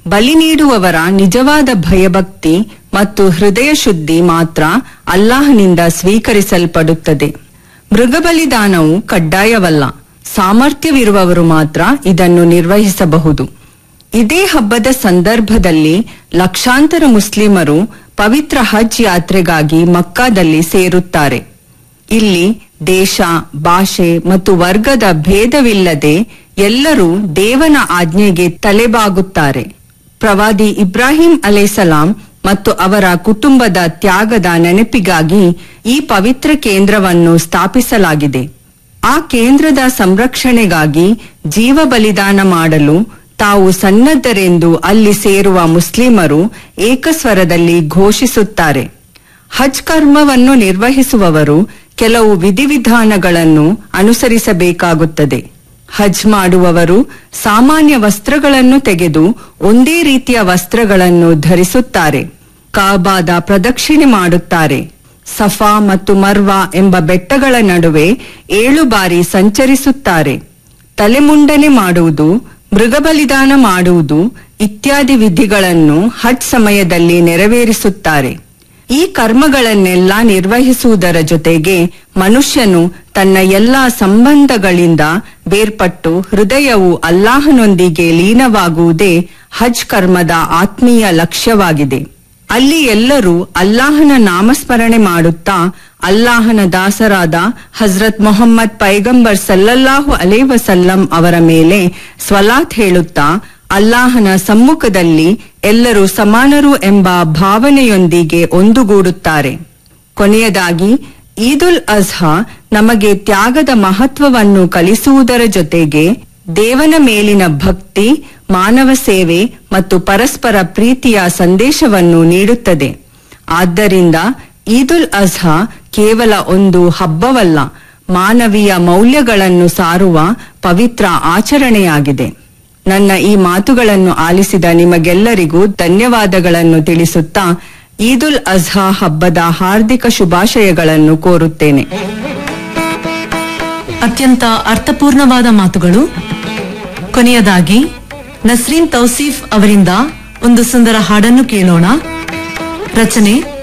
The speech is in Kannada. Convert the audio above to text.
ಬಲಿ ನೀಡುವವರ ನಿಜವಾದ ಭಯಭಕ್ತಿ ಮತ್ತು ಹೃದಯ ಶುದ್ಧಿ ಮಾತ್ರ ಅಲ್ಲಾಹನಿಂದ ಸ್ವೀಕರಿಸಲ್ಪಡುತ್ತದೆ ಮೃಗಬಲಿದಾನವು ಕಡ್ಡಾಯವಲ್ಲ ಸಾಮರ್ಥ್ಯವಿರುವವರು ಮಾತ್ರ ಇದನ್ನು ನಿರ್ವಹಿಸಬಹುದು ಇದೇ ಹಬ್ಬದ ಸಂದರ್ಭದಲ್ಲಿ ಲಕ್ಷಾಂತರ ಮುಸ್ಲಿಮರು ಪವಿತ್ರ ಹಜ್ ಯಾತ್ರೆಗಾಗಿ ಮಕ್ಕಾದಲ್ಲಿ ಸೇರುತ್ತಾರೆ ಇಲ್ಲಿ ದೇಶ ಭಾಷೆ ಮತ್ತು ವರ್ಗದ ಭೇದವಿಲ್ಲದೆ ಎಲ್ಲರೂ ದೇವನ ಆಜ್ಞೆಗೆ ತಲೆಬಾಗುತ್ತಾರೆ ಪ್ರವಾದಿ ಇಬ್ರಾಹಿಂ ಅಲೈಸಲಾಂ ಮತ್ತು ಅವರ ಕುಟುಂಬದ ತ್ಯಾಗದ ನೆನಪಿಗಾಗಿ ಈ ಪವಿತ್ರ ಕೇಂದ್ರವನ್ನು ಸ್ಥಾಪಿಸಲಾಗಿದೆ ಆ ಕೇಂದ್ರದ ಸಂರಕ್ಷಣೆಗಾಗಿ ಜೀವ ಬಲಿದಾನ ಮಾಡಲು ತಾವು ಸನ್ನದ್ಧರೆಂದು ಅಲ್ಲಿ ಸೇರುವ ಮುಸ್ಲಿಮರು ಏಕಸ್ವರದಲ್ಲಿ ಘೋಷಿಸುತ್ತಾರೆ ಹಜ್ ಕರ್ಮವನ್ನು ನಿರ್ವಹಿಸುವವರು ಕೆಲವು ವಿಧಿವಿಧಾನಗಳನ್ನು ಅನುಸರಿಸಬೇಕಾಗುತ್ತದೆ ಹಜ್ ಮಾಡುವವರು ಸಾಮಾನ್ಯ ವಸ್ತ್ರಗಳನ್ನು ತೆಗೆದು ಒಂದೇ ರೀತಿಯ ವಸ್ತ್ರಗಳನ್ನು ಧರಿಸುತ್ತಾರೆ ಕಾಬಾದ ಪ್ರದಕ್ಷಿಣೆ ಮಾಡುತ್ತಾರೆ ಸಫಾ ಮತ್ತು ಮರ್ವಾ ಎಂಬ ಬೆಟ್ಟಗಳ ನಡುವೆ ಏಳು ಬಾರಿ ಸಂಚರಿಸುತ್ತಾರೆ ತಲೆಮುಂಡನೆ ಮಾಡುವುದು ಮೃಗಬಲಿದಾನ ಮಾಡುವುದು ಇತ್ಯಾದಿ ವಿಧಿಗಳನ್ನು ಹಜ್ ಸಮಯದಲ್ಲಿ ನೆರವೇರಿಸುತ್ತಾರೆ ಈ ಕರ್ಮಗಳನ್ನೆಲ್ಲ ನಿರ್ವಹಿಸುವುದರ ಜೊತೆಗೆ ಮನುಷ್ಯನು ತನ್ನ ಎಲ್ಲಾ ಸಂಬಂಧಗಳಿಂದ ಬೇರ್ಪಟ್ಟು ಹೃದಯವು ಅಲ್ಲಾಹನೊಂದಿಗೆ ಲೀನವಾಗುವುದೇ ಹಜ್ ಕರ್ಮದ ಆತ್ಮೀಯ ಲಕ್ಷ್ಯವಾಗಿದೆ ಅಲ್ಲಿ ಎಲ್ಲರೂ ಅಲ್ಲಾಹನ ನಾಮಸ್ಮರಣೆ ಮಾಡುತ್ತಾ ಅಲ್ಲಾಹನ ದಾಸರಾದ ಹಜ್ರತ್ ಮೊಹಮ್ಮದ್ ಪೈಗಂಬರ್ ಸಲ್ಲಲ್ಲಾಹು ಅಲೇ ವಸಲ್ಲಂ ಅವರ ಮೇಲೆ ಸ್ವಲಾತ್ ಹೇಳುತ್ತಾ ಅಲ್ಲಾಹನ ಸಮ್ಮುಖದಲ್ಲಿ ಎಲ್ಲರೂ ಸಮಾನರು ಎಂಬ ಭಾವನೆಯೊಂದಿಗೆ ಒಂದುಗೂಡುತ್ತಾರೆ ಕೊನೆಯದಾಗಿ ಈದುಲ್ ಅಜ್ಹಾ ನಮಗೆ ತ್ಯಾಗದ ಮಹತ್ವವನ್ನು ಕಲಿಸುವುದರ ಜೊತೆಗೆ ದೇವನ ಮೇಲಿನ ಭಕ್ತಿ ಮಾನವ ಸೇವೆ ಮತ್ತು ಪರಸ್ಪರ ಪ್ರೀತಿಯ ಸಂದೇಶವನ್ನು ನೀಡುತ್ತದೆ ಆದ್ದರಿಂದ ಈದುಲ್ ಅಜ್ಹಾ ಕೇವಲ ಒಂದು ಹಬ್ಬವಲ್ಲ ಮಾನವೀಯ ಮೌಲ್ಯಗಳನ್ನು ಸಾರುವ ಪವಿತ್ರ ಆಚರಣೆಯಾಗಿದೆ ನನ್ನ ಈ ಮಾತುಗಳನ್ನು ಆಲಿಸಿದ ನಿಮಗೆಲ್ಲರಿಗೂ ಧನ್ಯವಾದಗಳನ್ನು ತಿಳಿಸುತ್ತಾ ಈದುಲ್ ಅಜ್ಹಾ ಹಬ್ಬದ ಹಾರ್ದಿಕ ಶುಭಾಶಯಗಳನ್ನು ಕೋರುತ್ತೇನೆ ಅತ್ಯಂತ ಅರ್ಥಪೂರ್ಣವಾದ ಮಾತುಗಳು ಕೊನೆಯದಾಗಿ ನಸ್ರೀನ್ ತೌಸೀಫ್ ಅವರಿಂದ ಒಂದು ಸುಂದರ ಹಾಡನ್ನು ಕೇಳೋಣ ರಚನೆ